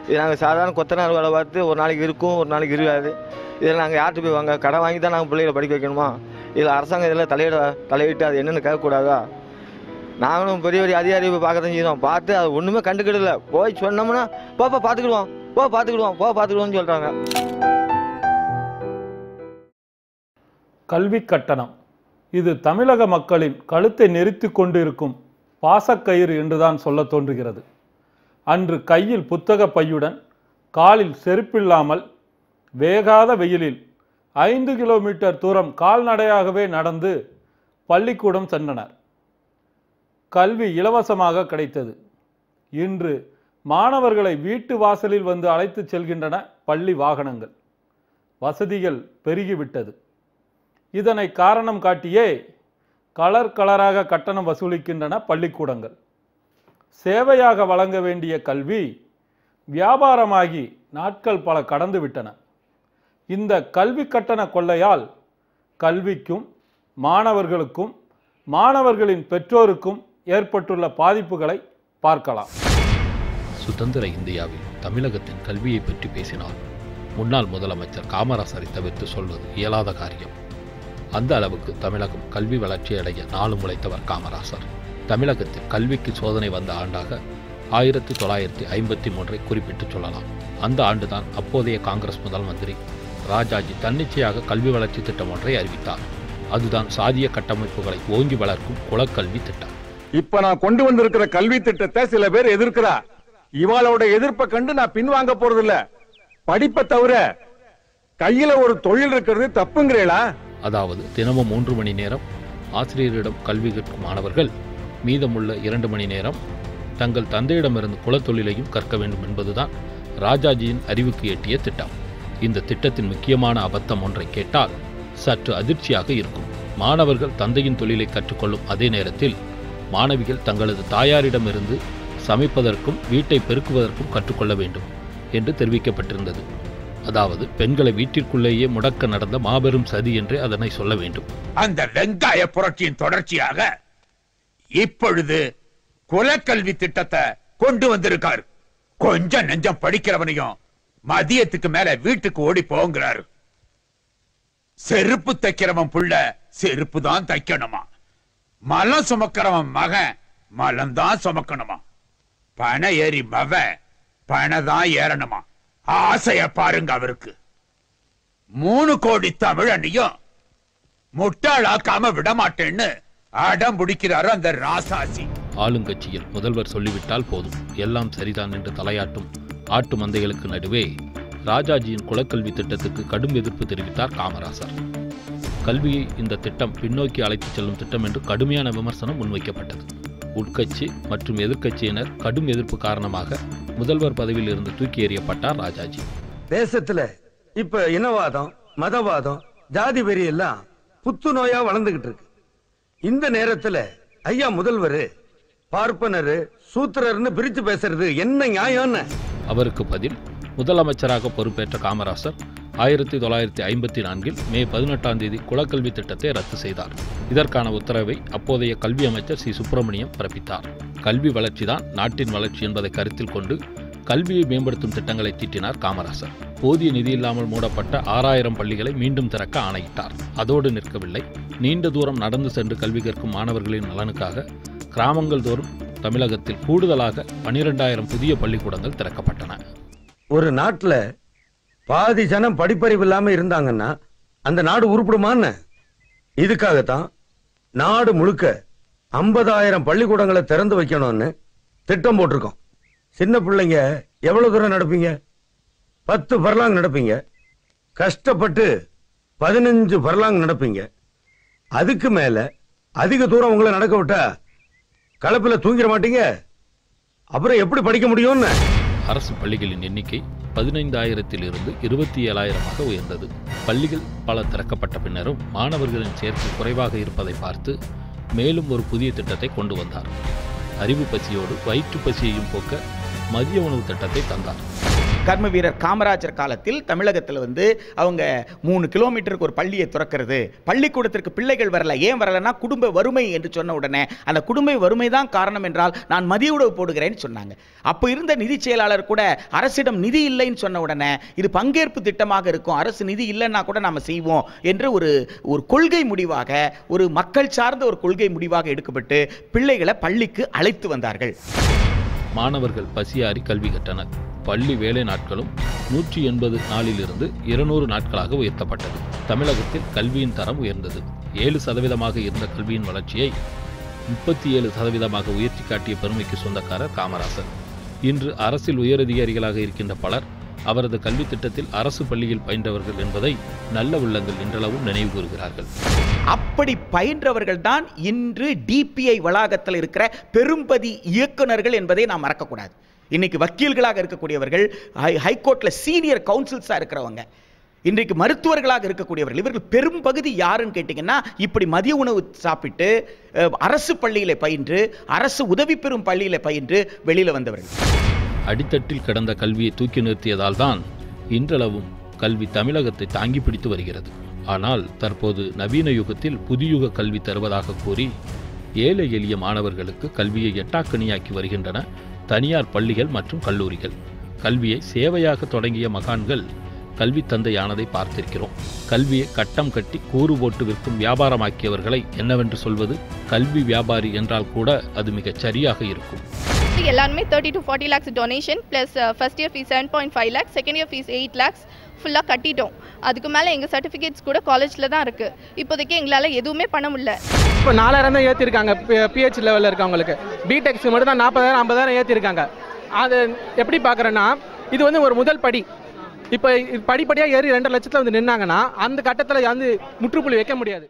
இது நாங்கள் சாதாரண கொத்தனார் வேலை பார்த்து ஒரு நாளைக்கு இருக்கும் ஒரு நாளைக்கு இருக்காது இதில் நாங்கள் யார்கிட்ட போய் வாங்க கடன் வாங்கி தான் நாங்கள் பிள்ளைகளை படிக்க வைக்கணுமா இதில் அரசாங்கம் இதில் தலையிட தலையிட்டு அது என்னென்னு கேட்கக்கூடாதா நாங்களும் பெரிய பெரிய அதிகாரி போய் பார்க்க தான் செய்யணும் பார்த்து அது ஒன்றுமே கண்டுக்கிடல போய் சொன்னோம்னா போப்பா பார்த்துக்கிடுவோம் போ பார்த்துக்கிடுவோம் போ பார்த்துக்கிடுவோம்னு சொல்கிறாங்க கல்வி கட்டணம் இது தமிழக மக்களின் கழுத்தை நெரித்து கொண்டிருக்கும் பாசக்கயிறு என்றுதான் சொல்லத் தோன்றுகிறது அன்று கையில் புத்தக பையுடன் காலில் செருப்பில்லாமல் வேகாத வெயிலில் ஐந்து கிலோமீட்டர் தூரம் கால்நடையாகவே நடந்து பள்ளிக்கூடம் சென்றனர் கல்வி இலவசமாக கிடைத்தது இன்று மாணவர்களை வீட்டு வாசலில் வந்து அழைத்துச் செல்கின்றன பள்ளி வாகனங்கள் வசதிகள் பெருகிவிட்டது இதனை காரணம் காட்டியே கலர் கலராக கட்டணம் வசூலிக்கின்றன பள்ளிக்கூடங்கள் சேவையாக வழங்க வேண்டிய கல்வி வியாபாரமாகி நாட்கள் பல கடந்து விட்டன இந்த கல்வி கட்டண கொள்ளையால் கல்விக்கும் மாணவர்களுக்கும் மாணவர்களின் பெற்றோருக்கும் ஏற்பட்டுள்ள பாதிப்புகளை பார்க்கலாம் சுதந்திர இந்தியாவில் தமிழகத்தின் கல்வியை பற்றி பேசினால் முன்னாள் முதலமைச்சர் காமராசரை தவிர்த்து சொல்வது இயலாத காரியம் அந்த அளவுக்கு தமிழகம் கல்வி வளர்ச்சி அடைய நாளும் உழைத்தவர் காமராசர் தமிழகத்தில் கல்விக்கு சோதனை வந்த ஆண்டாக ஆயிரத்தி தொள்ளாயிரத்தி ஐம்பத்தி மூன்றை குறிப்பிட்டு சொல்லலாம் அந்த ஆண்டுதான் அப்போதைய காங்கிரஸ் முதல் மந்திரி ராஜாஜி தன்னிச்சையாக கல்வி வளர்ச்சி திட்டம் ஒன்றை அறிவித்தார் அதுதான் சாதிய கட்டமைப்புகளை ஓங்கி வளர்க்கும் குலக்கல்வி திட்டம் இப்ப நான் கொண்டு வந்திருக்கிற கல்வி திட்டத்தை சில பேர் எதிர்க்கிறா இவாளோட எதிர்ப்பை கண்டு நான் பின்வாங்க போறது இல்ல படிப்பை தவிர கையில ஒரு தொழில் இருக்கிறது தப்புங்கிறீங்களா அதாவது தினமும் மூன்று மணி நேரம் ஆசிரியரிடம் கல்வி கற்கும் மாணவர்கள் மீதமுள்ள இரண்டு மணி நேரம் தங்கள் தந்தையிடமிருந்து குலத்தொழிலையும் கற்க வேண்டும் என்பதுதான் ராஜாஜியின் அறிவுக்கு எட்டிய திட்டம் இந்த திட்டத்தின் முக்கியமான அபத்தம் ஒன்றை கேட்டால் சற்று அதிர்ச்சியாக இருக்கும் மாணவர்கள் தந்தையின் தொழிலை கற்றுக்கொள்ளும் அதே நேரத்தில் மாணவிகள் தங்களது தாயாரிடமிருந்து சமைப்பதற்கும் வீட்டை பெருக்குவதற்கும் கற்றுக்கொள்ள வேண்டும் என்று தெரிவிக்கப்பட்டிருந்தது அதாவது பெண்களை வீட்டிற்குள்ளேயே முடக்க நடந்த மாபெரும் சதி என்றே அதனை சொல்ல வேண்டும் அந்த வெங்காய புரட்சியின் தொடர்ச்சியாக இப்பொழுது குலக்கல்வி திட்டத்தை கொண்டு வந்திருக்காரு கொஞ்சம் நெஞ்சம் படிக்கிறவனையும் மதியத்துக்கு மேல வீட்டுக்கு ஓடி போங்கிறாரு செருப்பு தைக்கிறவன் புள்ள செருப்பு தான் தைக்கணுமா மலம் சுமக்கிறவன் மகன் மலம் தான் சுமக்கணுமா பண ஏறி மவன் பண தான் ஏறணுமா ஆசைய பாருங்க அவருக்கு மூணு கோடி தமிழனையும் முட்டாளாக்காம விடமாட்டேன்னு அடம் பிடிக்கிறாரு அந்த ராசாசி ஆளுங்கட்சியில் முதல்வர் சொல்லிவிட்டால் போதும் எல்லாம் சரிதான் என்று தலையாட்டும் ஆட்டு மந்தைகளுக்கு நடுவே ராஜாஜியின் குலக்கல்வி திட்டத்துக்கு கடும் எதிர்ப்பு தெரிவித்தார் காமராசர் கல்வியை இந்த திட்டம் பின்னோக்கி அழைத்துச் செல்லும் திட்டம் என்று கடுமையான விமர்சனம் முன்வைக்கப்பட்டது உட்கட்சி மற்றும் எதிர்க்கட்சியினர் கடும் எதிர்ப்பு காரணமாக முதல்வர் பதவியில் இருந்து தூக்கி எறியப்பட்டார் ராஜாஜி தேசத்துல இப்ப இனவாதம் மதவாதம் ஜாதி வெறி எல்லாம் புத்து நோயா வளர்ந்துகிட்டு இருக்கு இந்த நேரத்துல ஐயா முதல்வர் பார்ப்பனரு சூத்திரர்னு பிரிச்சு பேசுறது என்ன நியாயம்னு அவருக்கு பதில் முதலமைச்சராக பொறுப்பேற்ற காமராசர் ஆயிரத்தி தொள்ளாயிரத்தி ஐம்பத்தி நான்கில் மே பதினெட்டாம் தேதி குலக்கல்வி திட்டத்தை ரத்து செய்தார் இதற்கான உத்தரவை அப்போதைய கல்வி அமைச்சர் சி சுப்பிரமணியம் பிறப்பித்தார் கல்வி வளர்ச்சிதான் நாட்டின் வளர்ச்சி என்பதை கருத்தில் கொண்டு கல்வியை மேம்படுத்தும் திட்டங்களை தீட்டினார் காமராசர் போதிய நிதி இல்லாமல் மூடப்பட்ட ஆறாயிரம் பள்ளிகளை மீண்டும் திறக்க ஆணையிட்டார் அதோடு நிற்கவில்லை நீண்ட தூரம் நடந்து சென்று கல்வி கற்கும் மாணவர்களின் நலனுக்காக கிராமங்கள் தோறும் தமிழகத்தில் கூடுதலாக பனிரெண்டாயிரம் புதிய பள்ளிக்கூடங்கள் திறக்கப்பட்டன ஒரு நாட்டுல பாதி ஜனம் படிப்பறிவு இல்லாம இருந்தாங்கன்னா அந்த நாடு உருப்படுமான்னு இதுக்காகத்தான் நாடு முழுக்க ஐம்பதாயிரம் பள்ளிக்கூடங்களை திறந்து வைக்கணும்னு திட்டம் போட்டிருக்கோம் சின்ன பிள்ளைங்க எவ்வளவு தூரம் நடப்பீங்க பத்து பர்லாங் நடப்பீங்க கஷ்டப்பட்டு பதினஞ்சு பர்லாங் நடப்பீங்க அதுக்கு மேல அதிக தூரம் உங்களை நடக்க விட்டா கலப்பில தூங்கிட மாட்டீங்க அப்புறம் எப்படி படிக்க முடியும்னு அரசு பள்ளிகளின் எண்ணிக்கை பதினைந்தாயிரத்திலிருந்து இருபத்தி ஏழாயிரமாக உயர்ந்தது பள்ளிகள் பல திறக்கப்பட்ட பின்னரும் மாணவர்களின் சேர்க்கை குறைவாக இருப்பதை பார்த்து மேலும் ஒரு புதிய திட்டத்தை கொண்டு வந்தார் அறிவு பசியோடு வயிற்று பசியையும் போக்க மதிய உணவு திட்டத்தை தந்தார் கர்ம வீரர் காமராஜர் காலத்தில் தமிழகத்தில் வந்து அவங்க மூணு கிலோமீட்டருக்கு ஒரு பள்ளியை திறக்கிறது பள்ளிக்கூடத்திற்கு பிள்ளைகள் வரல ஏன் வரலன்னா குடும்ப வறுமை என்று சொன்ன உடனே அந்த குடும்ப வறுமை தான் காரணம் என்றால் நான் மதிய உணவு போடுகிறேன்னு சொன்னாங்க அப்போ இருந்த நிதி செயலாளர் கூட அரசிடம் நிதி இல்லைன்னு சொன்ன உடனே இது பங்கேற்பு திட்டமாக இருக்கும் அரசு நிதி இல்லைன்னா கூட நாம செய்வோம் என்று ஒரு ஒரு கொள்கை முடிவாக ஒரு மக்கள் சார்ந்த ஒரு கொள்கை முடிவாக எடுக்கப்பட்டு பிள்ளைகளை பள்ளிக்கு அழைத்து வந்தார்கள் மாணவர்கள் பசியாறி கல்வி கற்றனர் பள்ளி வேலை நாட்களும் நூற்றி எண்பது நாளிலிருந்து இருநூறு நாட்களாக உயர்த்தப்பட்டது தமிழகத்தில் கல்வியின் தரம் உயர்ந்தது ஏழு சதவீதமாக இருந்த கல்வியின் வளர்ச்சியை முப்பத்தி ஏழு சதவீதமாக உயர்த்தி காட்டிய பெருமைக்கு சொந்தக்காரர் காமராசர் இன்று அரசில் உயரதிகாரிகளாக இருக்கின்ற பலர் அவரது கல்வித் திட்டத்தில் அரசு பள்ளியில் பயின்றவர்கள் என்பதை நல்ல உள்ளங்கள் இன்றளவும் நினைவு கூறுகிறார்கள் அப்படி பயின்றவர்கள் தான் இன்று டிபிஐ வளாகத்தில் இருக்கிற பெரும்பதி இயக்குனர்கள் என்பதை நாம் மறக்கக்கூடாது இன்னைக்கு வக்கீல்களாக இருக்கக்கூடியவர்கள் ஹை ஹைகோர்ட்டில் சீனியர் கவுன்சில்ஸாக இருக்கிறவங்க இன்றைக்கு மருத்துவர்களாக இருக்கக்கூடியவர்கள் இவர்கள் பெரும்பகுதி யாருன்னு கேட்டிங்கன்னா இப்படி மதிய உணவு சாப்பிட்டு அஹ், அரசு பள்ளியில் பயின்று அரசு உதவி பெறும் பள்ளியில் பயின்று வெளியில் வந்தவர்கள் அடித்தட்டில் கிடந்த கல்வியை தூக்கி நிறுத்தியதால் தான் இன்றளவும் கல்வி தமிழகத்தை தாங்கி பிடித்து வருகிறது ஆனால் தற்போது நவீன யுகத்தில் புதியுக கல்வி தருவதாக கூறி ஏழை எளிய மாணவர்களுக்கு கல்வியை எட்டாக்கணியாக்கி வருகின்றன தனியார் பள்ளிகள் மற்றும் கல்லூரிகள் கல்வியை சேவையாக தொடங்கிய மகான்கள் கல்வி தந்தையானதை பார்த்திருக்கிறோம் கல்வியை கட்டம் கட்டி கூறு போட்டு விற்கும் வியாபாரமாக்கியவர்களை என்னவென்று சொல்வது கல்வி வியாபாரி என்றால் கூட அது மிகச் சரியாக இருக்கும் எல்லாருமே thirty to forty lakhs donation plus first year fees seven point five lakhs second year fees eight lakhs ஃபுல்லாக கட்டிட்டோம் அதுக்கு மேலே எங்கள் சர்டிஃபிகேட்ஸ் கூட காலேஜில் தான் இருக்குது இப்போதைக்கு எங்களால் எதுவுமே பண்ண முடியல இப்போ நாலாயிரம் தான் ஏற்றிருக்காங்க பிஹெச் லெவலில் இருக்கவங்களுக்கு பிடெக்ஸ் மட்டும் தான் நாற்பதாயிரம் ஐம்பதாயிரம் ஏற்றிருக்காங்க அது எப்படி பார்க்குறேன்னா இது வந்து ஒரு முதல் படி இப்போ படிப்படியாக ஏறி ரெண்டரை லட்சத்தில் வந்து நின்னாங்கன்னா அந்த கட்டத்தில் வந்து முற்றுப்புள்ளி வைக்க முடியாது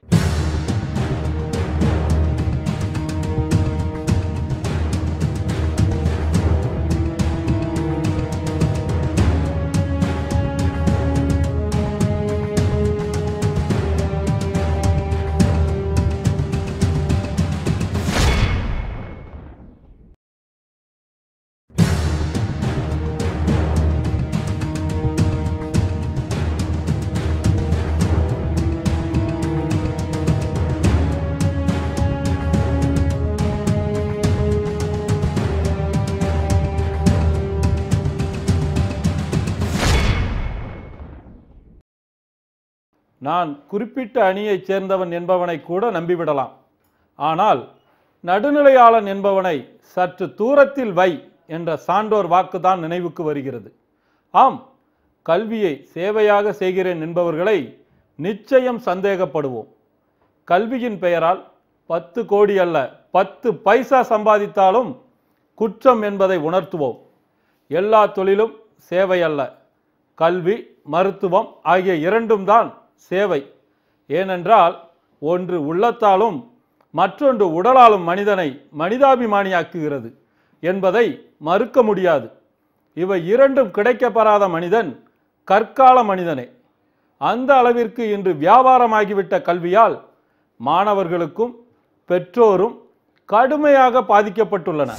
நான் குறிப்பிட்ட அணியைச் சேர்ந்தவன் என்பவனை கூட நம்பிவிடலாம் ஆனால் நடுநிலையாளன் என்பவனை சற்று தூரத்தில் வை என்ற சான்றோர் வாக்குதான் நினைவுக்கு வருகிறது ஆம் கல்வியை சேவையாக செய்கிறேன் என்பவர்களை நிச்சயம் சந்தேகப்படுவோம் கல்வியின் பெயரால் பத்து கோடி அல்ல பத்து பைசா சம்பாதித்தாலும் குற்றம் என்பதை உணர்த்துவோம் எல்லா தொழிலும் சேவை அல்ல கல்வி மருத்துவம் ஆகிய இரண்டும் தான் சேவை ஏனென்றால் ஒன்று உள்ளத்தாலும் மற்றொன்று உடலாலும் மனிதனை மனிதாபிமானியாக்குகிறது என்பதை மறுக்க முடியாது இவை இரண்டும் கிடைக்கப்பெறாத மனிதன் கற்கால மனிதனே அந்த அளவிற்கு இன்று வியாபாரமாகிவிட்ட கல்வியால் மாணவர்களுக்கும் பெற்றோரும் கடுமையாக பாதிக்கப்பட்டுள்ளனர்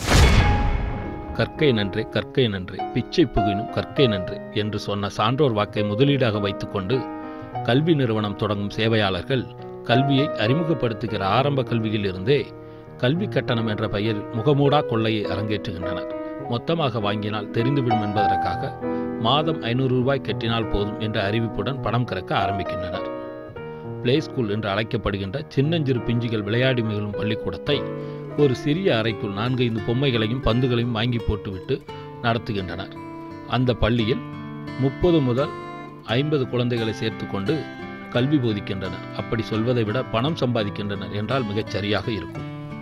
கற்கை நன்றே கற்கை நன்றே பிச்சை புகினும் கற்கை நன்றே என்று சொன்ன சான்றோர் வாக்கை முதலீடாக வைத்துக்கொண்டு கல்வி நிறுவனம் தொடங்கும் சேவையாளர்கள் கல்வியை அறிமுகப்படுத்துகிற ஆரம்ப கல்வியில் இருந்தே கல்வி கட்டணம் என்ற பெயரில் முகமூடா கொள்ளையை அரங்கேற்றுகின்றனர் மொத்தமாக வாங்கினால் தெரிந்துவிடும் என்பதற்காக மாதம் ஐநூறு ரூபாய் கட்டினால் போதும் என்ற அறிவிப்புடன் பணம் கறக்க ஆரம்பிக்கின்றனர் பிளே ஸ்கூல் என்று அழைக்கப்படுகின்ற சின்னஞ்சிறு பிஞ்சுகள் விளையாடி மகிழும் பள்ளிக்கூடத்தை ஒரு சிறிய அறைக்குள் நான்கைந்து பொம்மைகளையும் பந்துகளையும் வாங்கி போட்டுவிட்டு நடத்துகின்றனர் அந்த பள்ளியில் முப்பது முதல் ஐம்பது குழந்தைகளை சேர்த்துக்கொண்டு கல்வி போதிக்கின்றனர் அப்படி சொல்வதை விட பணம் சம்பாதிக்கின்றனர் என்றால் மிகச் சரியாக இருக்கும்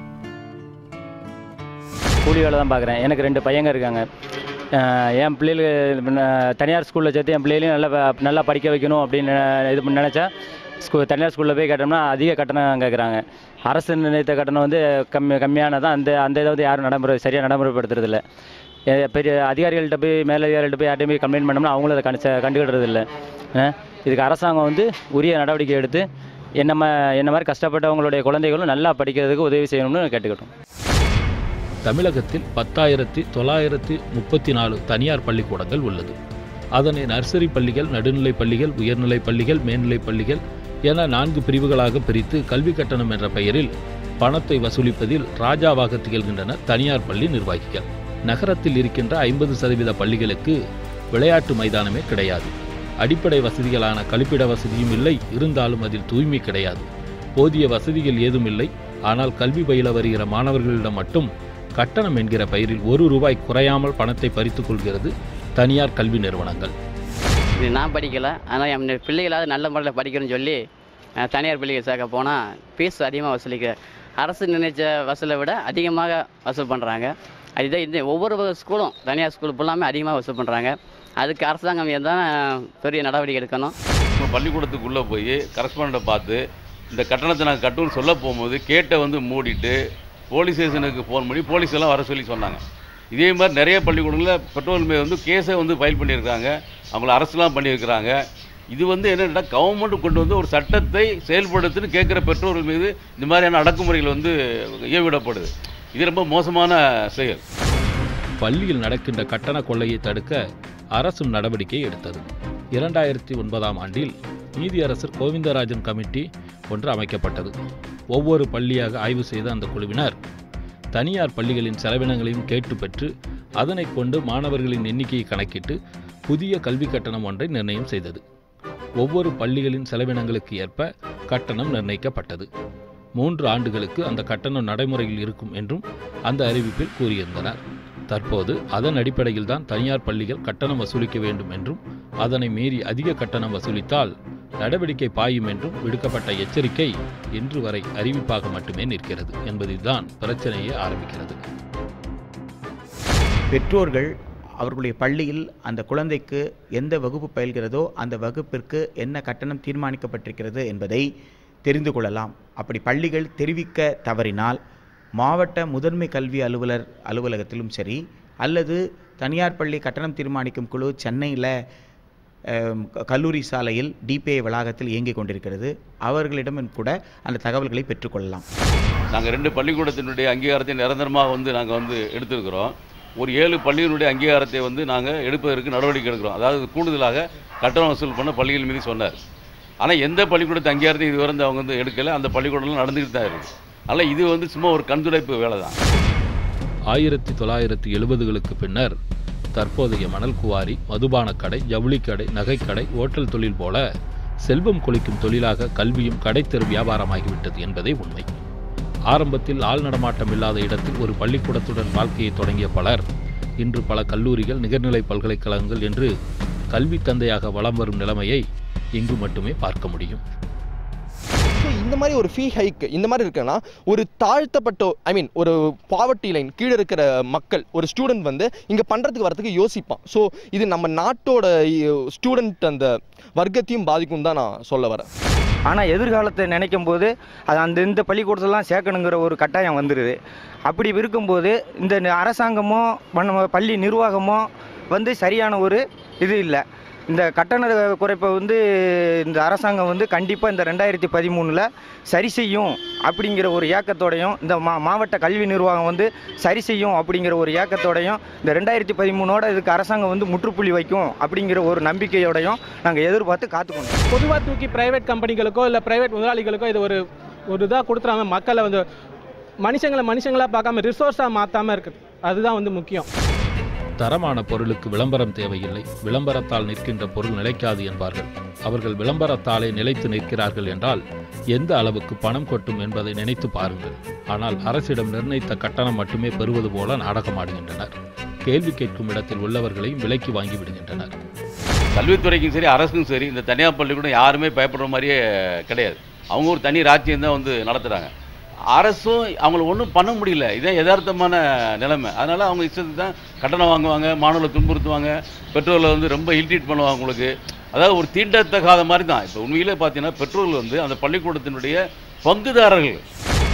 கூலி வேலை தான் பார்க்குறேன் எனக்கு ரெண்டு பையங்க இருக்காங்க அஹ் என் பிள்ளைகளுக்கு நான் தனியார் ஸ்கூலில் சேர்த்து என் பிள்ளைகளையும் நல்லா ப- நல்லா படிக்க வைக்கணும் அப்படின்னு இது பண்ணி நினச்சா ஸ்கூ தனியார் ஸ்கூலில் போய் கேட்டோம்னா அதிக கட்டணம் கேட்குறாங்க அரசு நிர்ணயித்த கட்டணம் வந்து கம்மி கம்மியானதான் அந்த அந்த இதை வந்து யாரும் நடைமுறை சரியாக நடைமுறைப்படுத்துறதில்ல எ- பெரிய அதிகாரிகள்கிட்ட போய் மேலதிகாரிகள்ட்ட போய் யார்ட்டையும் போய் கம்ப்ளைண்ட் பண்ணோம்னா அவங்களும் அதை கணிச்ச கண்டுக்கிடுறது இல்லை இதுக்கு அரசாங்கம் வந்து உரிய நடவடிக்கை எடுத்து என்ன மா என்ன மாதிரி கஷ்டப்பட்டவங்களுடைய குழந்தைகளும் நல்லா படிக்கிறதுக்கு உதவி செய்யணும்னு கேட்டுக்கிட்டோம் தமிழகத்தில் பத்தாயிரத்தி தொள்ளாயிரத்தி முப்பத்தி நாலு தனியார் பள்ளிக்கூடங்கள் உள்ளது அதனை நர்சரி பள்ளிகள் நடுநிலைப் பள்ளிகள் உயர்நிலைப் பள்ளிகள் மேல்நிலைப் பள்ளிகள் என நான்கு பிரிவுகளாக பிரித்து கல்வி கட்டணம் என்ற பெயரில் பணத்தை வசூலிப்பதில் ராஜாவாக திகழ்கின்றன தனியார் பள்ளி நிர்வாகிகள் நகரத்தில் இருக்கின்ற ஐம்பது சதவீத பள்ளிகளுக்கு விளையாட்டு மைதானமே கிடையாது அடிப்படை வசதிகளான கழிப்பிட வசதியும் இல்லை இருந்தாலும் அதில் தூய்மை கிடையாது போதிய வசதிகள் ஏதும் இல்லை ஆனால் கல்வி பயில வருகிற மாணவர்களிடம் மட்டும் கட்டணம் என்கிற பெயரில் ஒரு ரூபாய் குறையாமல் பணத்தை பறித்துக் கொள்கிறது தனியார் கல்வி நிறுவனங்கள் இது நான் படிக்கலை ஆனால் என் பிள்ளைகளாவது நல்ல முறையில் படிக்கணும்னு சொல்லி அஹ், தனியார் பள்ளிகள் சேர்க்க போனால் ஃபீஸ் அதிகமாக வசூலிக்க அரசு நிர்ணயித்த வசூலை விட அதிகமாக வசூல் பண்ணுறாங்க அதுதான் இந்த ஒவ்வொரு ஸ்கூலும் தனியார் ஸ்கூல் ஃபுல்லாமே அதிகமாக வசூல் பண்ணுறாங்க அதுக்கு அரசாங்கம் தான் பெரிய நடவடிக்கை எடுக்கணும் நம்ம பள்ளிக்கூடத்துக்குள்ளே போய் கரஸ்பாண்டை பார்த்து இந்த கட்டணத்தை நாங்கள் கட்டுன்னு சொல்ல போகும்போது கேட்டை வந்து மூடிட்டு போலீஸ் ஸ்டேஷனுக்கு ஃபோன் பண்ணி போலீஸ் எல்லாம் வர சொல்லி சொன்னாங்க இதே மாதிரி நிறைய பள்ளிக்கூடங்களில் பெட்ரோல் மேல் வந்து கேஸை வந்து ஃபைல் பண்ணியிருக்காங்க அவங்கள அரசுலாம் பண்ணியிருக்கிறாங்க இது வந்து என்னென்னா கவர்மெண்ட் கொண்டு வந்து ஒரு சட்டத்தை செயல்படுத்துன்னு கேட்குற பெற்றோர்கள் மீது இந்த மாதிரியான அடக்குமுறைகள் வந்து ஏவிடப்படுது இது ரொம்ப மோசமான செயல் பள்ளியில் நடக்கின்ற கட்டண கொள்ளையை தடுக்க அரசும் நடவடிக்கை எடுத்தது இரண்டாயிரத்தி ஒன்பதாம் ஆண்டில் நீதியரசர் கோவிந்தராஜன் கமிட்டி ஒன்று அமைக்கப்பட்டது ஒவ்வொரு பள்ளியாக ஆய்வு செய்த அந்த குழுவினர் தனியார் பள்ளிகளின் செலவினங்களையும் கேட்டு பெற்று அதனை கொண்டு மாணவர்களின் எண்ணிக்கையை கணக்கிட்டு புதிய கல்வி கட்டணம் ஒன்றை நிர்ணயம் செய்தது ஒவ்வொரு பள்ளிகளின் செலவினங்களுக்கு ஏற்ப கட்டணம் நிர்ணயிக்கப்பட்டது மூன்று ஆண்டுகளுக்கு அந்த கட்டணம் நடைமுறையில் இருக்கும் என்றும் அந்த அறிவிப்பில் கூறியிருந்தனர் தற்போது அதன் அடிப்படையில் தான் தனியார் பள்ளிகள் கட்டணம் வசூலிக்க வேண்டும் என்றும் அதனை மீறி அதிக கட்டணம் வசூலித்தால் நடவடிக்கை பாயும் என்றும் விடுக்கப்பட்ட எச்சரிக்கை இன்று வரை அறிவிப்பாக மட்டுமே நிற்கிறது என்பதில்தான் பிரச்சனையே ஆரம்பிக்கிறது பெற்றோர்கள் அவர்களுடைய பள்ளியில் அந்த குழந்தைக்கு எந்த வகுப்பு பயில்கிறதோ அந்த வகுப்பிற்கு என்ன கட்டணம் தீர்மானிக்கப்பட்டிருக்கிறது என்பதை தெரிந்து கொள்ளலாம் அப்படி பள்ளிகள் தெரிவிக்க தவறினால் மாவட்ட முதன்மை கல்வி அலுவலர் அலுவலகத்திலும் சரி அல்லது தனியார் பள்ளி கட்டணம் தீர்மானிக்கும் குழு சென்னையில் அம், க- கல்லூரி சாலையில் டிபிஐ வளாகத்தில் இயங்கிக் கொண்டிருக்கிறது அவர்களிடம் கூட அந்த தகவல்களை பெற்றுக்கொள்ளலாம் நாங்கள் ரெண்டு பள்ளிக்கூடத்தினுடைய அங்கீகாரத்தை நிரந்தரமாக வந்து நாங்கள் வந்து எடுத்திருக்கிறோம் ஒரு ஏழு பள்ளியினுடைய அங்கீகாரத்தை வந்து நாங்கள் எடுப்பதற்கு நடவடிக்கை எடுக்கிறோம் அதாவது கூடுதலாக கட்டணம் வசூல் பண்ண பள்ளிகள் மீது சொன்னார் ஆனால் எந்த பள்ளிக்கூடத்து அங்கீகாரத்தை இதுவரை வந்து அவங்க வந்து எடுக்கலை அந்த பள்ளிக்கூடம்லாம் நடந்துக்கிட்டு தான் இருக்குது அதனால் இது வந்து சும்மா ஒரு கண்துடைப்பு வேலை தான் ஆயிரத்தி தொள்ளாயிரத்தி எழுபதுகளுக்கு பின்னர் தற்போதைய மணல் குவாரி மதுபானக் கடை ஜவுளிக்கடை நகைக்கடை ஓட்டல் தொழில் போல செல்வம் கொளிக்கும் தொழிலாக கல்வியும் கடைத்தெரு வியாபாரமாகிவிட்டது என்பதே உண்மை ஆரம்பத்தில் ஆள் நடமாட்டம் இல்லாத இடத்தில் ஒரு பள்ளிக்கூடத்துடன் வாழ்க்கையை தொடங்கிய பலர் இன்று பல கல்லூரிகள் நிகர்நிலை பல்கலைக்கழகங்கள் என்று கல்வி தந்தையாக வலம் வரும் நிலைமையை இங்கு மட்டுமே பார்க்க முடியும் ஸோ இந்த மாதிரி ஒரு ஃபீ ஹைக் இந்த மாதிரி இருக்குன்னா ஒரு தாழ்த்தப்பட்ட ஐ மீன் ஒரு பாவர்ட்டி லைன் கீழே இருக்கிற மக்கள் ஒரு ஸ்டூடெண்ட் வந்து இங்கே பண்ணுறதுக்கு வரதுக்கு யோசிப்பான் ஸோ இது நம்ம நாட்டோட ஸ்டூடெண்ட் அந்த வர்க்கத்தையும் பாதிக்கும் தான் நான் சொல்ல வரேன் ஆனால் எதிர்காலத்தை நினைக்கும் போது அது அந்த இந்த பள்ளிக்கூடத்தெல்லாம் சேர்க்கணுங்கிற ஒரு கட்டாயம் வந்துடுது அப்படி இருக்கும்போது இந்த நி- அரசாங்கமோ பண்ண- பள்ளி நிர்வாகமோ வந்து சரியான ஒரு இது இல்லை இந்த கட்டண குறைப்பை வந்து இந்த அரசாங்கம் வந்து கண்டிப்பாக இந்த ரெண்டாயிரத்தி பதிமூணில் சரி செய்யும் அப்படிங்கிற ஒரு ஏக்கத்தோடையும் இந்த மா மாவட்ட கல்வி நிர்வாகம் வந்து சரி செய்யும் அப்படிங்கிற ஒரு ஏக்கத்தோடையும் இந்த ரெண்டாயிரத்தி பதிமூணோட இதுக்கு அரசாங்கம் வந்து முற்றுப்புள்ளி வைக்கும் அப்படிங்கிற ஒரு நம்பிக்கையோடையும் நாங்கள் எதிர்பார்த்து காத்துக்கொண்டோம் பொதுவாக தூக்கி பிரைவேட் கம்பெனிகளுக்கோ இல்லை பிரைவேட் முதலாளிகளுக்கோ இது ஒரு ஒரு இதாக கொடுத்துறாங்க மக்களை வந்து மனுஷங்களை மனுஷங்களா பார்க்காம ரிசோர்ஸாக மாற்றாம இருக்குது அதுதான் வந்து முக்கியம் தரமான பொருளுக்கு விளம்பரம் தேவையில்லை விளம்பரத்தால் நிற்கின்ற பொருள் நிலைக்காது என்பார்கள் அவர்கள் விளம்பரத்தாலே நிலைத்து நிற்கிறார்கள் என்றால் எந்த அளவுக்கு பணம் கொட்டும் என்பதை நினைத்து பாருங்கள் ஆனால் அரசிடம் நிர்ணயித்த கட்டணம் மட்டுமே பெறுவது போல நாடகமாடுகின்றனர் கேள்வி கேட்கும் இடத்தில் உள்ளவர்களையும் விலைக்கு வாங்கி விடுகின்றனர் கல்வித்துறைக்கும் சரி அரசுக்கும் சரி இந்த தனியார் பள்ளிக்கூடம் யாருமே பயப்படுற மாதிரியே கிடையாது அவங்க ஒரு தனி ராஜ்யம் தான் வந்து நடத்துகிறாங்க அரசும் அவங்கள ஒன்றும் பண்ண முடியல இதான் யதார்த்தமான நிலைமை அதனால் அவங்க இஷ்டத்துக்கு தான் கட்டணம் வாங்குவாங்க மாணவர்களை துன்புறுத்துவாங்க பெற்றோர்களை வந்து ரொம்ப இல்ட்ரீட் பண்ணுவாங்க உங்களுக்கு அதாவது ஒரு தீண்டத்தகாத மாதிரி தான் இப்போ உண்மையிலே பார்த்தீங்கன்னா பெற்றோர்கள் வந்து அந்த பள்ளிக்கூடத்தினுடைய பங்குதாரர்கள்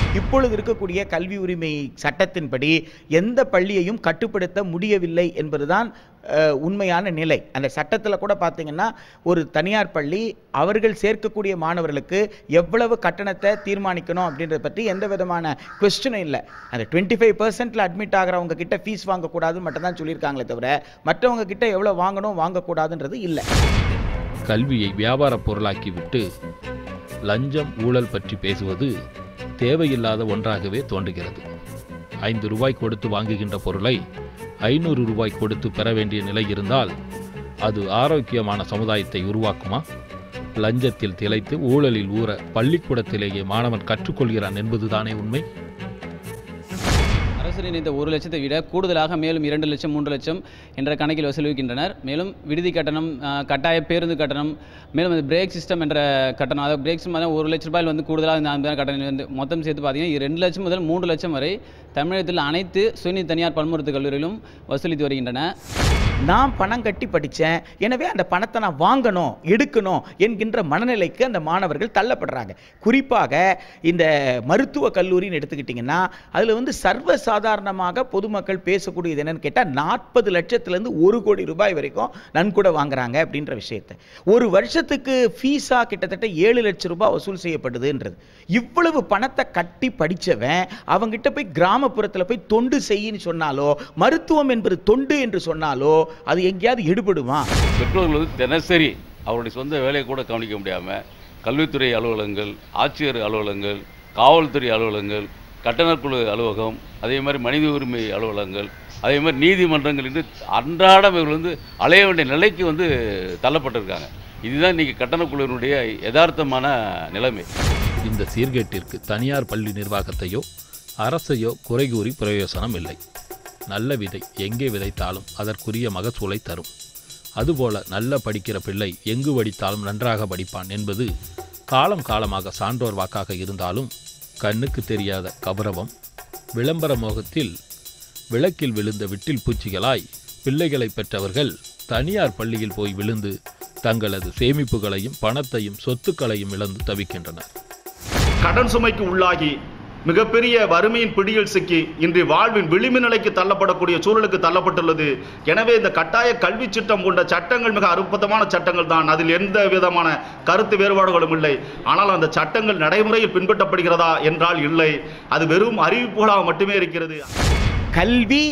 இப்பொழுது இருக்கக்கூடிய கல்வி உரிமை சட்டத்தின்படி எந்த பள்ளியையும் கட்டுப்படுத்த முடியவில்லை என்பதுதான் அஹ், உண்மையான நிலை அந்த சட்டத்தில் கூட பார்த்தீங்கன்னா ஒரு தனியார் பள்ளி அவர்கள் சேர்க்கக்கூடிய மாணவர்களுக்கு எவ்வளவு கட்டணத்தை தீர்மானிக்கணும் அப்படின்றத பற்றி எந்த விதமான கொஸ்டினும் இல்லை அந்த டுவெண்ட்டி ஃபைவ் பர்சன்டில் அட்மிட் ஆகிறவங்க கிட்ட ஃபீஸ் வாங்கக்கூடாதுன்னு மட்டும் தான் சொல்லியிருக்காங்களே தவிர மற்றவங்க கிட்ட எவ்வளோ வாங்கணும் வாங்கக்கூடாதுன்றது இல்லை கல்வியை வியாபார பொருளாக்கிவிட்டு லஞ்சம் ஊழல் பற்றி பேசுவது தேவையில்லாத ஒன்றாகவே தோன்றுகிறது ஐந்து ரூபாய் கொடுத்து வாங்குகின்ற பொருளை ஐநூறு ரூபாய் கொடுத்து பெற வேண்டிய நிலை இருந்தால் அது ஆரோக்கியமான சமுதாயத்தை உருவாக்குமா லஞ்சத்தில் திளைத்து ஊழலில் ஊற பள்ளிக்கூடத்திலேயே மாணவன் கற்றுக்கொள்கிறான் என்பதுதானே உண்மை அரசு நிர்ணயித்த ஒரு லட்சத்தை விட கூடுதலாக மேலும் இரண்டு லட்சம் மூன்று லட்சம் என்ற கணக்கில் வசூலிக்கின்றனர் மேலும் விடுதி கட்டணம் அஹ், கட்டாய பேருந்து கட்டணம் மேலும் அந்த பிரேக் சிஸ்டம் என்ற கட்டணம் அதாவது பிரேக் சிஸ்டம் ஒரு லட்ச ரூபாயில் வந்து கூடுதலாக இந்த அந்த கட்டணம் வந்து மொத்தம் சேர்த்து பார்த்தீங்கன்னா இது ரெண்டு லட்சம் முதல் மூன்று லட்சம் வரை தமிழகத்தில் அனைத்து சுயநீதி தனியார் பல்மருத்துவ கல்லூரிகளும் வசூலித்து வருகின்றன நான் பணம் கட்டி படித்தேன் எனவே அந்த பணத்தை நான் வாங்கணும் எடுக்கணும் என்கின்ற மனநிலைக்கு அந்த மாணவர்கள் தள்ளப்படுறாங்க குறிப்பாக இந்த மருத்துவ கல்லூரின்னு எடுத்துக்கிட்டிங்கன்னா அதில் வந்து சர்வசாதாரணமாக பொதுமக்கள் பேசக்கூடியது என்னன்னு கேட்டால் நாற்பது லட்சத்துலேருந்து ஒரு கோடி ரூபாய் வரைக்கும் நன்கொடை வாங்குறாங்க அப்படின்ற விஷயத்தை ஒரு வருஷத்துக்கு ஃபீஸாக கிட்டத்தட்ட ஏழு லட்சம் ரூபாய் வசூல் செய்யப்படுதுன்றது இவ்வளவு பணத்தை கட்டி படித்தவன் அவங்கிட்ட போய் கிராமப்புறத்தில் போய் தொண்டு செய்யின்னு சொன்னாலோ மருத்துவம் என்பது தொண்டு என்று சொன்னாலோ அது எங்கேயாவது எடுபடுமா பெற்றோர்கள் வந்து தினசரி அவருடைய சொந்த வேலையை கூட கவனிக்க முடியாமல் கல்வித்துறை அலுவலகங்கள் ஆட்சியர் அலுவலகங்கள் காவல்துறை அலுவலகங்கள் கட்டணக்குழு அலுவலகம் அதே மாதிரி மனித உரிமை அலுவலகங்கள் அதே மாதிரி நீதிமன்றங்கள் என்று அன்றாடம் இவர்கள் வந்து அலைய வேண்டிய நிலைக்கு வந்து தள்ளப்பட்டிருக்காங்க இதுதான் இன்னைக்கு கட்டணக்குழுவினுடைய யதார்த்தமான நிலைமை இந்த சீர்கேட்டிற்கு தனியார் பள்ளி நிர்வாகத்தையோ அரசையோ குறை கூறி பிரயோசனம் இல்லை நல்ல விதை எங்கே விதைத்தாலும் அதற்குரிய மகசூலை தரும் அதுபோல நல்ல படிக்கிற பிள்ளை எங்கு படித்தாலும் நன்றாக படிப்பான் என்பது காலம் காலமாக சான்றோர் வாக்காக இருந்தாலும் கண்ணுக்கு தெரியாத கௌரவம் விளம்பர மோகத்தில் விளக்கில் விழுந்த விட்டில் பூச்சிகளாய் பிள்ளைகளை பெற்றவர்கள் தனியார் பள்ளியில் போய் விழுந்து தங்களது சேமிப்புகளையும் பணத்தையும் சொத்துக்களையும் இழந்து தவிக்கின்றனர் கடன் சுமைக்கு உள்ளாகி மிகப்பெரிய வறுமையின் பிடியில் சிக்கி இன்று வாழ்வின் விளிம்பு நிலைக்கு தள்ளப்படக்கூடிய சூழலுக்கு தள்ளப்பட்டுள்ளது எனவே இந்த கட்டாய கல்வி சட்டம் போன்ற சட்டங்கள் மிக அற்புதமான சட்டங்கள் தான் அதில் எந்த விதமான கருத்து வேறுபாடுகளும் இல்லை ஆனால் அந்த சட்டங்கள் நடைமுறையில் பின்பற்றப்படுகிறதா என்றால் இல்லை அது வெறும் அறிவிப்புகளாக மட்டுமே இருக்கிறது கல்வி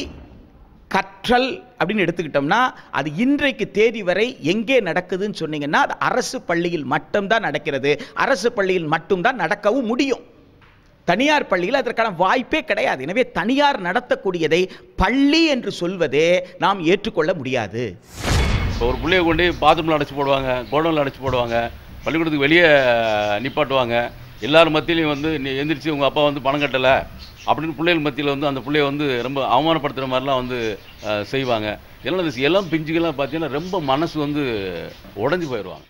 கற்றல் அப்படின்னு எடுத்துக்கிட்டோம்னா அது இன்றைக்கு தேதி வரை எங்கே நடக்குதுன்னு சொன்னீங்கன்னா அது அரசு பள்ளியில் மட்டும்தான் நடக்கிறது அரசு பள்ளியில் மட்டும்தான் நடக்கவும் முடியும் தனியார் பள்ளியில் அதற்கான வாய்ப்பே கிடையாது எனவே தனியார் நடத்தக்கூடியதை பள்ளி என்று சொல்வதே நாம் ஏற்றுக்கொள்ள முடியாது இப்போ ஒரு பிள்ளைய கொண்டு பாத்ரூமில் அடைச்சி போடுவாங்க கோடவுனில் அடைச்சி போடுவாங்க பள்ளிக்கூடத்துக்கு வெளியே நிப்பாட்டுவாங்க எல்லார் மத்தியிலையும் வந்து நீ எந்திரிச்சு உங்கள் அப்பா வந்து பணம் கட்டலை அப்படின்னு பிள்ளைகள் மத்தியில் வந்து அந்த பிள்ளைய வந்து ரொம்ப அவமானப்படுத்துகிற மாதிரிலாம் வந்து அஹ், செய்வாங்க எல்லாம் இந்த எல்லாம் பிஞ்சுகள்லாம் பார்த்தீங்கன்னா ரொம்ப மனசு வந்து உடஞ்சி போயிடுவாங்க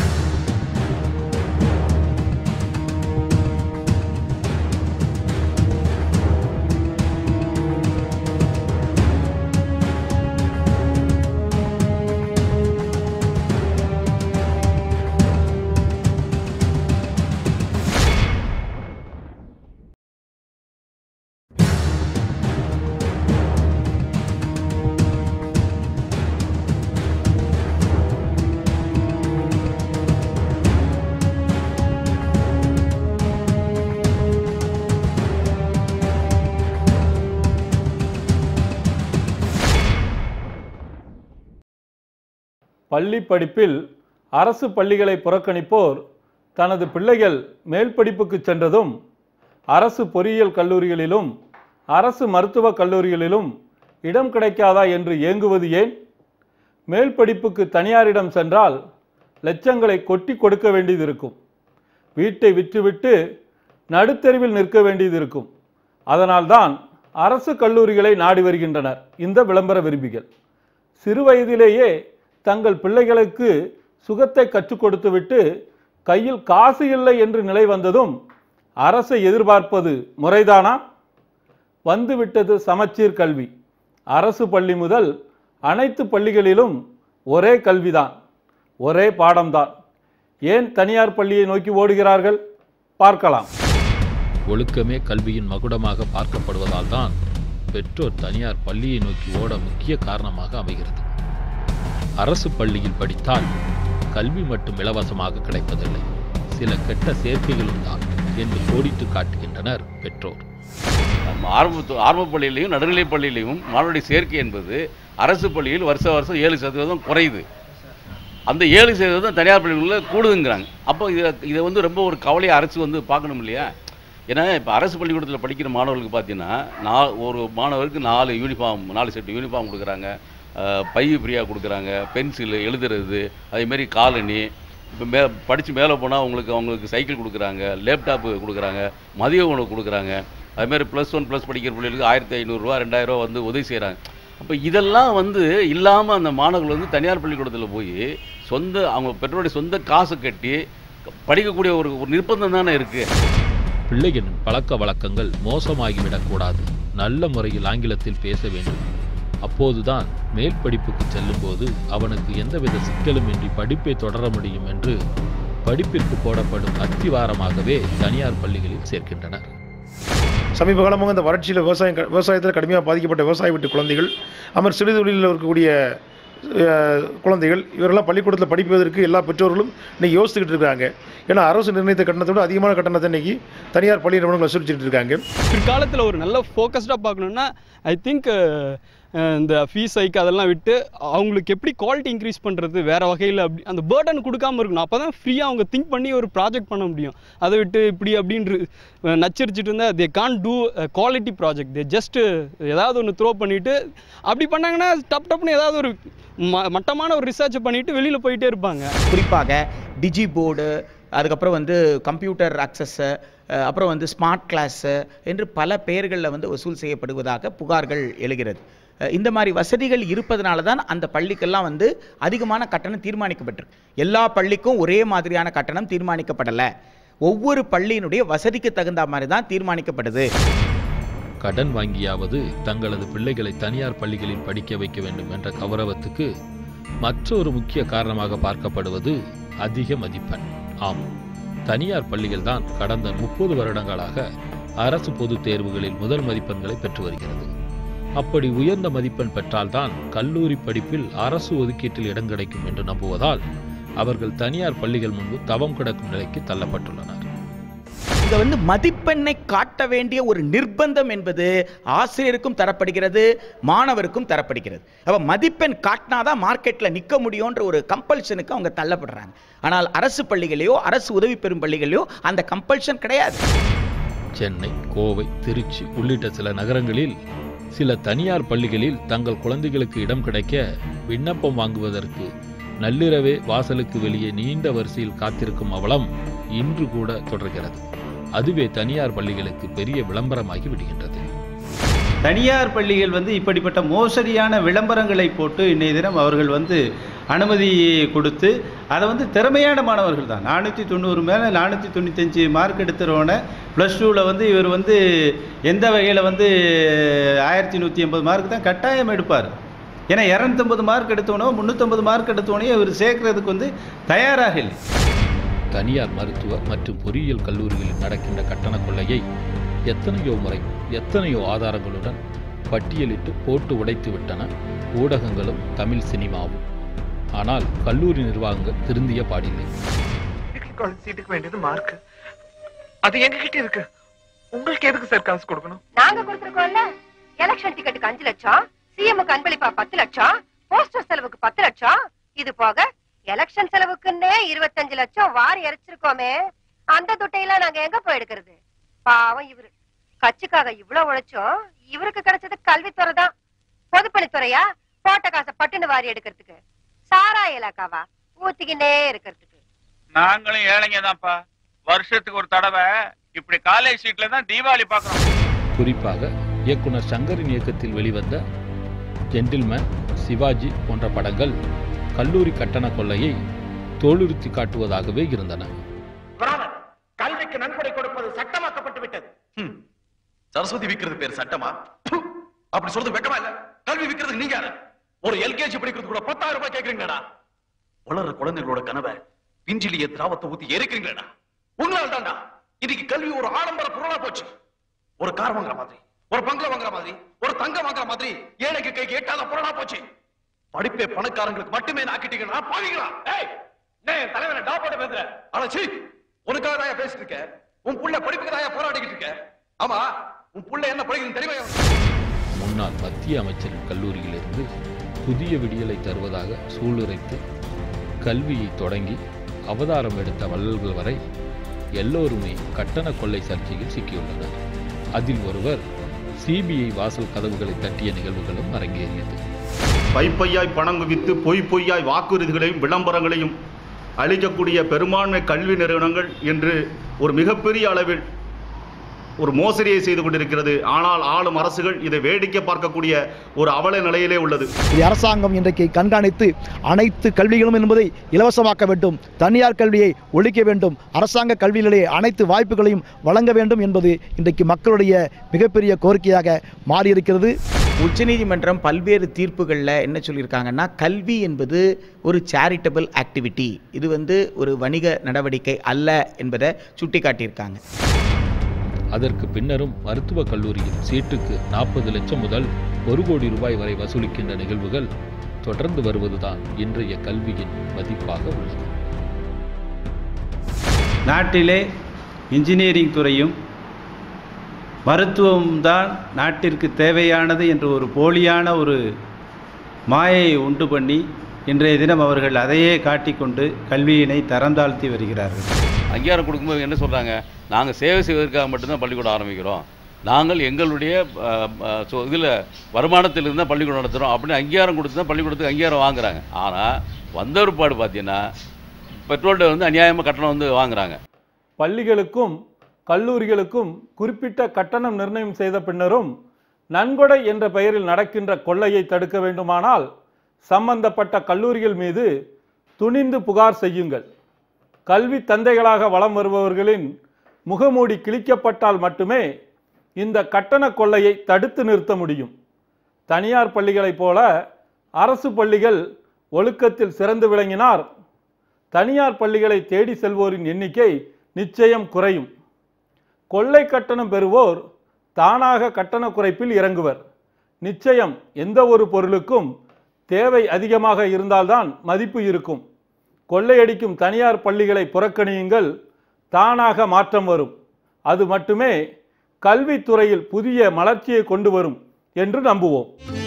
பள்ளி படிப்பில் அரசு பள்ளிகளை புறக்கணிப்போர் தனது பிள்ளைகள் மேல் படிப்புக்கு சென்றதும் அரசு பொறியியல் கல்லூரிகளிலும் அரசு மருத்துவக் கல்லூரிகளிலும் இடம் கிடைக்காதா என்று ஏங்குவது ஏன் மேல் படிப்புக்கு தனியாரிடம் சென்றால் லட்சங்களை கொட்டி கொடுக்க வேண்டியது இருக்கும் வீட்டை விற்றுவிட்டு நடுத்தெருவில் நிற்க வேண்டியது இருக்கும் அதனால்தான் அரசு கல்லூரிகளை நாடி வருகின்றனர் இந்த விளம்பர விரும்பிகள் சிறுவயதிலேயே தங்கள் பிள்ளைகளுக்கு சுகத்தை கற்றுக் கொடுத்துவிட்டு கையில் காசு இல்லை என்று நிலை வந்ததும் அரசை எதிர்பார்ப்பது முறைதானா வந்துவிட்டது சமச்சீர் கல்வி அரசு பள்ளி முதல் அனைத்து பள்ளிகளிலும் ஒரே கல்விதான் ஒரே பாடம்தான் ஏன் தனியார் பள்ளியை நோக்கி ஓடுகிறார்கள் பார்க்கலாம் ஒழுக்கமே கல்வியின் மகுடமாக பார்க்கப்படுவதால் தான் பெற்றோர் தனியார் பள்ளியை நோக்கி ஓட முக்கிய காரணமாக அமைகிறது அரசு பள்ளியில் படித்தால் கல்வி மட்டும் இலவசமாக கிடைப்பதில்லை சில கெட்ட சேர்க்கைகளும் தான் என்று கோடிட்டு காட்டுகின்றனர் பெற்றோர் நம்ம ஆரம்ப ஆரம்ப பள்ளியிலையும் நடுநிலைப் பள்ளியிலையும் மாணவருடைய சேர்க்கை என்பது அரசு பள்ளியில் வருஷ வருஷம் ஏழு சதவீதம் குறையுது அந்த ஏழு சதவீதம் தனியார் பள்ளிகளில் கூடுதுங்கிறாங்க அப்போ இதை இதை வந்து ரொம்ப ஒரு கவலையை அரசு வந்து பார்க்கணும் இல்லையா ஏன்னா இப்போ அரசு பள்ளிக்கூடத்தில் படிக்கிற மாணவர்களுக்கு பார்த்தீங்கன்னா நா ஒரு மாணவருக்கு நாலு யூனிஃபார்ம் நாலு செட்டு யூனிஃபார்ம் கொடுக்குறாங்க அஹ், பை ஃப்ரீயாக கொடுக்குறாங்க பென்சிலு எழுதுறது அதேமாரி காலனி இப்போ மே படித்து மேலே போனால் அவங்களுக்கு அவங்களுக்கு சைக்கிள் கொடுக்குறாங்க லேப்டாப்பு கொடுக்குறாங்க மதிய உணவு கொடுக்குறாங்க அதுமாரி ப்ளஸ் ஒன் ப்ளஸ் படிக்கிற பிள்ளைகளுக்கு ஆயிரத்தி ஐநூறுரூவா ரெண்டாயிரரூவா வந்து உதவி செய்கிறாங்க அப்போ இதெல்லாம் வந்து இல்லாமல் அந்த மாணவர்கள் வந்து தனியார் பள்ளிக்கூடத்தில் போய் சொந்த அவங்க பெற்றோருடைய சொந்த காசு கட்டி படிக்கக்கூடிய ஒரு ஒரு நிர்பந்தம் தானே இருக்குது பிள்ளைகளின் பழக்க வழக்கங்கள் மோசமாகிவிடக்கூடாது நல்ல முறையில் ஆங்கிலத்தில் பேச வேண்டும் அப்போதுதான் மேல் படிப்புக்கு செல்லும்போது அவனுக்கு எந்தவித சிக்கலும் இன்றி படிப்பை தொடர முடியும் என்று படிப்பிற்கு போடப்படும் அத்திவாரமாகவே தனியார் பள்ளிகளில் சேர்க்கின்றனர் சமீப காலமாக இந்த வறட்சியில் விவசாயம் க- விவசாயத்தில் கடுமையாக பாதிக்கப்பட்ட விவசாய வீட்டு குழந்தைகள் அமர் சிறு தொழிலில் இருக்கக்கூடிய அஹ், குழந்தைகள் இவரெல்லாம் பள்ளிக்கூடத்தில் படிப்பதற்கு எல்லா பெற்றோர்களும் இன்னைக்கு யோசிச்சுக்கிட்டு இருக்காங்க ஏன்னா அரசு நிர்ணயித்த கட்டணத்தை விட அதிகமான கட்டணத்தை இன்னைக்கு தனியார் பள்ளி நிறுவனங்கள் வசூலிச்சுட்டு இருக்காங்க பிற்காலத்தில் ஒரு நல்ல ஃபோக்கஸ்டாக பார்க்கணுன்னா ஐ திங்க் இந்த ஃபீஸ் ஹைக் அதெல்லாம் விட்டு அவங்களுக்கு எப்படி குவாலிட்டி இன்க்ரீஸ் பண்ணுறது வேறு வகையில் அப்படி அந்த பேர்டன் கொடுக்காம இருக்கணும் அப்போ தான் ஃப்ரீயாக அவங்க திங்க் பண்ணி ஒரு ப்ராஜெக்ட் பண்ண முடியும் அதை விட்டு இப்படி அப்படின்று அஹ், நச்சரிச்சிட்டு இருந்தால் they can do quality project they just ஏதாவது ஒன்று த்ரோ பண்ணிவிட்டு அப்படி பண்ணாங்கன்னா டப் டப்னு ஏதாவது ஒரு ம மட்டமான ஒரு ரிசர்ச்சை பண்ணிவிட்டு வெளியில் போயிட்டே இருப்பாங்க குறிப்பாக டிஜி போர்டு அதுக்கப்புறம் வந்து கம்ப்யூட்டர் அக்சஸ்ஸு அப்புறம் வந்து ஸ்மார்ட் கிளாஸு என்று பல பெயர்களில் வந்து வசூல் செய்யப்படுவதாக புகார்கள் எழுகிறது அஹ் இந்த மாதிரி வசதிகள் இருப்பதனால தான் அந்த பள்ளிக்கெல்லாம் வந்து அதிகமான கட்டணம் தீர்மானிக்கப்பட்டிருக்கு எல்லா பள்ளிக்கும் ஒரே மாதிரியான கட்டணம் தீர்மானிக்கப்படலை ஒவ்வொரு பள்ளியினுடைய வசதிக்கு தகுந்த மாதிரி தான் தீர்மானிக்கப்படுது கடன் வாங்கியாவது தங்களது பிள்ளைகளை தனியார் பள்ளிகளில் படிக்க வைக்க வேண்டும் என்ற கௌரவத்துக்கு மற்றொரு முக்கிய காரணமாக பார்க்கப்படுவது அதிக மதிப்பெண் ஆம் தனியார் பள்ளிகள் தான் கடந்த முப்பது வருடங்களாக அரசு பொதுத் தேர்வுகளில் முதல் மதிப்பெண்களை பெற்று வருகிறது அப்படி உயர்ந்த மதிப்பெண் பெற்றால்தான் கல்லூரி படிப்பில் அரசு ஒதுக்கீட்டில் இடம் கிடைக்கும் என்று நம்புவதால் அவர்கள் தனியார் பள்ளிகள் முன்பு தவம் கிடக்கும் நிலைக்கு தள்ளப்பட்டுள்ளனர் இங்க வந்து மதிப்பெண்ணை காட்ட வேண்டிய ஒரு நிர்பந்தம் என்பது ஆசிரியருக்கும் தரப்படுகிறது மாணவருக்கும் தரப்படுகிறது அப்ப மதிப்பெண் காட்டினாதான் மார்க்கெட்ல நிக்க முடியும்ன்ற ஒரு கம்பல்ஷனுக்கு அவங்க தள்ளப்படுறாங்க ஆனால் அரசு பள்ளிகளையோ அரசு உதவி பெறும் பள்ளிகளையோ அந்த கம்பல்ஷன் கிடையாது சென்னை கோவை திருச்சி உள்ளிட்ட சில நகரங்களில் சில தனியார் பள்ளிகளில் தங்கள் குழந்தைகளுக்கு இடம் கிடைக்க விண்ணப்பம் வாங்குவதற்கு நள்ளிரவே வாசலுக்கு வெளியே நீண்ட வரிசையில் காத்திருக்கும் அவலம் இன்று கூட தொடர்கிறது அதுவே தனியார் பள்ளிகளுக்கு பெரிய விளம்பரமாகி விடுகின்றது தனியார் பள்ளிகள் வந்து இப்படிப்பட்ட மோசடியான விளம்பரங்களை போட்டு இன்றைய தினம் அவர்கள் வந்து அனுமதி கொடுத்து அதை வந்து திறமையான மாணவர்கள் தான் நானூற்றி தொண்ணூறு மேலே நானூற்றி தொண்ணூத்தஞ்சு மார்க் எடுத்துறவன ப்ளஸ் டூவில் வந்து இவர் வந்து எந்த வகையில் வந்து ஆயிரத்தி நூற்றி எண்பது மார்க் தான் கட்டாயம் எடுப்பார் ஏன்னா இரநூத்தம்பது மார்க் எடுத்தவனோ முந்நூற்றம்பது மார்க் எடுத்தவனோ இவர் சேர்க்கறதுக்கு வந்து தயாராக இல்லை தனியார் மருத்துவ மற்றும் பொறியியல் கல்லூரிகளில் நடக்கின்ற கட்டண கொள்ளையை எத்தனையோ முறை எத்தனையோ ஆதாரங்களுடன் பட்டியலிட்டு போட்டு உடைத்து விட்டன ஊடகங்களும் தமிழ் சினிமாவும் ஆனால் கல்லூரி நிர்வாகங்கள் திருந்திய பாடில்லை காலேஜ் சீட்டுக்கு வேண்டியது மார்க் அது எங்க கிட்ட இருக்கு உங்களுக்கு எதுக்கு சார் காசு கொடுக்கணும் நாங்க கொடுத்துருக்கோம்ல எலெக்ஷன் டிக்கெட்டுக்கு அஞ்சு லட்சம் சிஎம்க்கு அன்பளிப்பா பத்து லட்சம் போஸ்டர் செலவுக்கு பத்து லட்சம் இது போக எலெக்ஷன் செலவுக்குன்னே இருபத்தஞ்சு லட்சம் வாரி இறைச்சிருக்கோமே அந்த துட்டையெல்லாம் நாங்க எங்க போய் எடுக்கிறது பாவம் இவரு கட்சிக்காக இவ்வளவு உழைச்சோம் இவருக்கு கிடைச்சது கல்வித்துறை தான் பொதுப்பணித்துறையா போட்ட காசை பட்டுன்னு வாரி எடுக்கிறதுக்கு சாரா இலாக்காவா ஊத்திக்கினே இருக்கிறதுக்கு நாங்களும் ஏழைங்க தான்ப்பா வருஷத்துக்கு ஒரு தடவை இப்படி காலேஜ் சீட்ல தான் தீபாவளி பார்க்கறோம் குறிப்பாக இயக்குனர் சங்கரின் இயக்கத்தில் வெளிவந்த ஜென்டில்மேன் சிவாஜி போன்ற படங்கள் கல்லூரி கட்டண கொள்ளையை தோலுறுத்தி காட்டுவதாகவே இருந்தன வராதன் கல்விக்கு நன்கொடை கொடுப்பது சட்டமாக்கப்பட்டு விட்டது சரஸ்வதி விக்கிறது பேர் சட்டமா ப்பு! அப்படி சொல்றது வெக்கமா இல்ல கல்வி விக்கிறது நீங்க யாரு ஒரு எல்கேஜி படிக்கிறது கூட பத்தாயிரம் ரூபாய் கேக்குறீங்களா வளர்ற குழந்தைகளோட கனவை பிஞ்சிலிய திராவத்தை ஊத்தி எரிக்கிறீங்களா உங்களால் தாண்டா இன்னைக்கு கல்வி ஒரு ஆடம்பர பொருளா போச்சு ஒரு கார் வாங்குற மாதிரி ஒரு பங்களா வாங்குற மாதிரி ஒரு தங்கம் வாங்குற மாதிரி ஏழைக்கு கைக்கு எட்டாத பொருளா போச்சு படிப்பே பணக்காரங்களுக்கு மட்டுமே நாக்கிட்டீங்கன்னா பாவீங்களா ஏய் என்ன என் தலைவனை டா போட்டு பேசுற அடச்சி உனக்காக தான் பேசிட்டு இருக்க உன் புள்ள படிப்புக்கு தான் போராடிக்கிட்டு இருக்க ஆமா உன் புள்ள என்ன படிக்கணும் தெரியுமா முன்னாள் மத்திய அமைச்சரின் கல்லூரியிலிருந்து புதிய விடியலை தருவதாக சூளுரைத்து கல்வியை தொடங்கி அவதாரம் எடுத்த வள்ளல்கள் வரை எல்லோருமே கட்டண கொள்ளை சர்ச்சையில் சிக்கியுள்ளனர் அதில் ஒருவர் சிபிஐ வாசல் கதவுகளை தட்டிய நிகழ்வுகளும் அரங்கேறியது பைப்பையாய் பணம் குவித்து பொய் பொய்யாய் வாக்குறுதிகளையும் விளம்பரங்களையும் அளிக்கக்கூடிய பெரும்பான்மை கல்வி நிறுவனங்கள் என்று ஒரு மிகப்பெரிய அளவில் ஒரு மோசடியை செய்து கொண்டிருக்கிறது ஆனால் ஆளும் அரசுகள் இதை வேடிக்கை பார்க்கக்கூடிய ஒரு அவல நிலையிலே உள்ளது இது அரசாங்கம் இன்றைக்கு கண்காணித்து அனைத்து கல்விகளும் என்பதை இலவசமாக்க வேண்டும் தனியார் கல்வியை ஒழிக்க வேண்டும் அரசாங்க கல்வியிலே அனைத்து வாய்ப்புகளையும் வழங்க வேண்டும் என்பது இன்றைக்கு மக்களுடைய மிகப்பெரிய கோரிக்கையாக மாறியிருக்கிறது உச்சநீதிமன்றம் பல்வேறு தீர்ப்புகளில் என்ன சொல்லியிருக்காங்கன்னா கல்வி என்பது ஒரு சேரிட்டபிள் ஆக்டிவிட்டி இது வந்து ஒரு வணிக நடவடிக்கை அல்ல என்பதை சுட்டிக்காட்டியிருக்காங்க அதற்கு பின்னரும் மருத்துவக் கல்லூரியில் சீட்டுக்கு நாற்பது லட்சம் முதல் ஒரு கோடி ரூபாய் வரை வசூலிக்கின்ற நிகழ்வுகள் தொடர்ந்து வருவதுதான் இன்றைய கல்வியின் மதிப்பாக உள்ளது நாட்டிலே இன்ஜினியரிங் துறையும் மருத்துவம்தான் நாட்டிற்கு தேவையானது என்ற ஒரு போலியான ஒரு மாயையை உண்டு பண்ணி இன்றைய தினம் அவர்கள் அதையே காட்டிக்கொண்டு கல்வியினை தரம் தாழ்த்தி வருகிறார்கள் அங்கீகாரம் கொடுக்கும்போது என்ன சொல்கிறாங்க நாங்கள் சேவை செய்வதற்காக மட்டும்தான் பள்ளிக்கூடம் ஆரம்பிக்கிறோம் நாங்கள் எங்களுடைய இதில் வருமானத்திலிருந்து தான் பள்ளிக்கூடம் நடத்துகிறோம் அப்படின்னு அங்கீகாரம் கொடுத்து தான் பள்ளிக்கூடத்துக்கு அங்கீகாரம் வாங்குறாங்க ஆனால் வந்த ஒருபாடு பார்த்தீங்கன்னா பெட்ரோல்கிட்ட வந்து அநியாயமாக கட்டணம் வந்து வாங்குறாங்க பள்ளிகளுக்கும் கல்லூரிகளுக்கும் குறிப்பிட்ட கட்டணம் நிர்ணயம் செய்த பின்னரும் நன்கொடை என்ற பெயரில் நடக்கின்ற கொள்ளையை தடுக்க வேண்டுமானால் சம்பந்தப்பட்ட கல்லூரிகள் மீது துணிந்து புகார் செய்யுங்கள் கல்வி தந்தைகளாக வலம் வருபவர்களின் முகமூடி கிழிக்கப்பட்டால் மட்டுமே இந்த கட்டண கொள்ளையை தடுத்து நிறுத்த முடியும் தனியார் பள்ளிகளைப் போல அரசு பள்ளிகள் ஒழுக்கத்தில் சிறந்து விளங்கினார் தனியார் பள்ளிகளை தேடி செல்வோரின் எண்ணிக்கை நிச்சயம் குறையும் கொள்ளை கட்டணம் பெறுவோர் தானாக கட்டண குறைப்பில் இறங்குவர் நிச்சயம் எந்த ஒரு பொருளுக்கும் தேவை அதிகமாக இருந்தால்தான் மதிப்பு இருக்கும் கொள்ளையடிக்கும் தனியார் பள்ளிகளை புறக்கணியுங்கள் தானாக மாற்றம் வரும் அது மட்டுமே கல்வித்துறையில் புதிய மலர்ச்சியை கொண்டு வரும் என்று நம்புவோம்